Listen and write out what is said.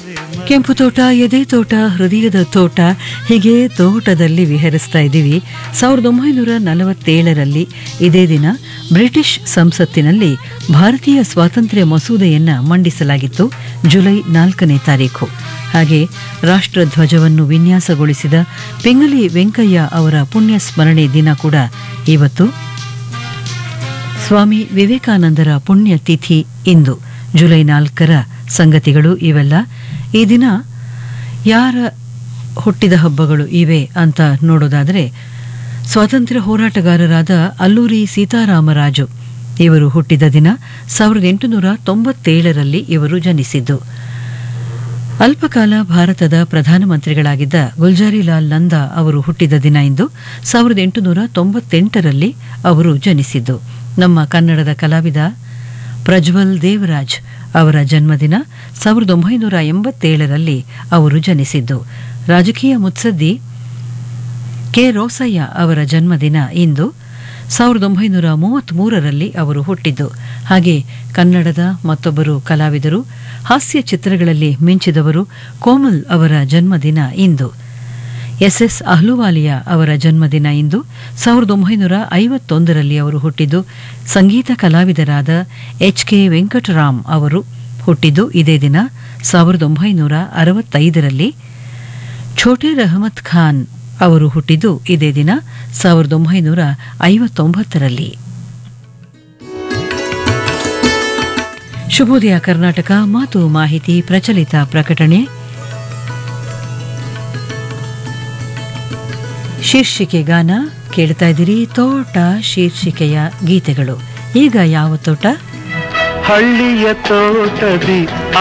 ಕೆಂಪು ತೋಟ ಎದೆ ತೋಟ ಹೃದಯದ ತೋಟ ಹೀಗೆ ತೋಟದಲ್ಲಿ ವಿಹರಿಸ್ತಾ ಇದ್ದೀವಿ ಸಾವಿರದ ಒಂಬೈನೂರ ನಲವತ್ತೇಳರಲ್ಲಿ ಇದೇ ದಿನ ಬ್ರಿಟಿಷ್ ಸಂಸತ್ತಿನಲ್ಲಿ ಭಾರತೀಯ ಸ್ವಾತಂತ್ರ್ಯ ಮಸೂದೆಯನ್ನ ಮಂಡಿಸಲಾಗಿತ್ತು ಜುಲೈ ನಾಲ್ಕನೇ ತಾರೀಖು ಹಾಗೆ ರಾಷ್ಟ್ರಧ್ವಜವನ್ನು ವಿನ್ಯಾಸಗೊಳಿಸಿದ ಪಿಂಗಲಿ ವೆಂಕಯ್ಯ ಅವರ ಪುಣ್ಯ ಸ್ಮರಣೆ ದಿನ ಕೂಡ ಇವತ್ತು ಸ್ವಾಮಿ ವಿವೇಕಾನಂದರ ಪುಣ್ಯತಿಥಿ ಇಂದು ಜುಲೈ ನಾಲ್ಕರ ಸಂಗತಿಗಳು ಇವೆಲ್ಲ ಈ ದಿನ ಯಾರ ಹುಟ್ಟಿದ ಹಬ್ಬಗಳು ಇವೆ ಅಂತ ನೋಡೋದಾದರೆ ಸ್ವಾತಂತ್ರ್ಯ ಹೋರಾಟಗಾರರಾದ ಅಲ್ಲೂರಿ ಸೀತಾರಾಮರಾಜು ಇವರು ಹುಟ್ಟಿದ ದಿನ ಸಾವಿರದ ಎಂಟುನೂರ ತೊಂಬತ್ತೇಳರಲ್ಲಿ ಇವರು ಜನಿಸಿದ್ದು ಅಲ್ಪಕಾಲ ಭಾರತದ ಪ್ರಧಾನಮಂತ್ರಿಗಳಾಗಿದ್ದ ಗುಲ್ಜಾರಿಲಾಲ್ ನಂದಾ ಅವರು ಹುಟ್ಟಿದ ದಿನ ಇಂದು ಸಾವಿರದ ಎಂಟುನೂರ ತೊಂಬತ್ತೆಂಟರಲ್ಲಿ ಅವರು ಜನಿಸಿದ್ದು ನಮ್ಮ ಕನ್ನಡದ ಕಲಾವಿದ ಪ್ರಜ್ವಲ್ ದೇವರಾಜ್ ಅವರ ಜನ್ಮದಿನ ಸಾವಿರದ ಒಂಬೈನೂರ ಎಂಬತ್ತೇಳರಲ್ಲಿ ಅವರು ಜನಿಸಿದ್ದು ರಾಜಕೀಯ ಮುತ್ಸದ್ದಿ ಕೆ ರೋಸಯ್ಯ ಅವರ ಜನ್ಮದಿನ ಇಂದು ಸಾವಿರದ ಒಂಬೈನೂರ ಮೂವತ್ತ್ಮೂರರಲ್ಲಿ ಅವರು ಹುಟ್ಟಿದ್ದು ಹಾಗೆ ಕನ್ನಡದ ಮತ್ತೊಬ್ಬರು ಕಲಾವಿದರು ಹಾಸ್ಯ ಚಿತ್ರಗಳಲ್ಲಿ ಮಿಂಚಿದವರು ಕೋಮಲ್ ಅವರ ಜನ್ಮದಿನ ಇಂದು ಎಸ್ ಎಸ್ ಅಹ್ಲುವಾಲಿಯಾ ಅವರ ಜನ್ಮದಿನ ಇಂದು ಸಾವಿರದ ಒಂಬೈನೂರ ಐವತ್ತೊಂದರಲ್ಲಿ ಅವರು ಹುಟ್ಟಿದ್ದು ಸಂಗೀತ ಕಲಾವಿದರಾದ ಎಚ್ ಕೆ ವೆಂಕಟರಾಮ್ ಅವರು ಹುಟ್ಟಿದ್ದು ಇದೇ ದಿನ ಸಾವಿರದ ಒಂಬೈನೂರ ಅರವತ್ತೈದರಲ್ಲಿ ಛೋಟೆ ರಹಮತ್ ಖಾನ್ ಅವರು ಹುಟ್ಟಿದ್ದು ಇದೇ ದಿನ ಸಾವಿರದ ಒಂಬೈನೂರ ಐವತ್ತೊಂಬತ್ತರಲ್ಲಿ ಶುಭೋದಯ ಕರ್ನಾಟಕ ಮಾತು ಮಾಹಿತಿ ಪ್ರಚಲಿತ ಪ್ರಕಟಣೆ ಶೀರ್ಷಿಕೆ ಗಾನ ಕೇಳ್ತಾ ಇದ್ದೀರಿ ತೋಟ ಶೀರ್ಷಿಕೆಯ ಗೀತೆಗಳು ಈಗ ಯಾವ ತೋಟ ಹಳ್ಳಿಯ ತೋಟದಿ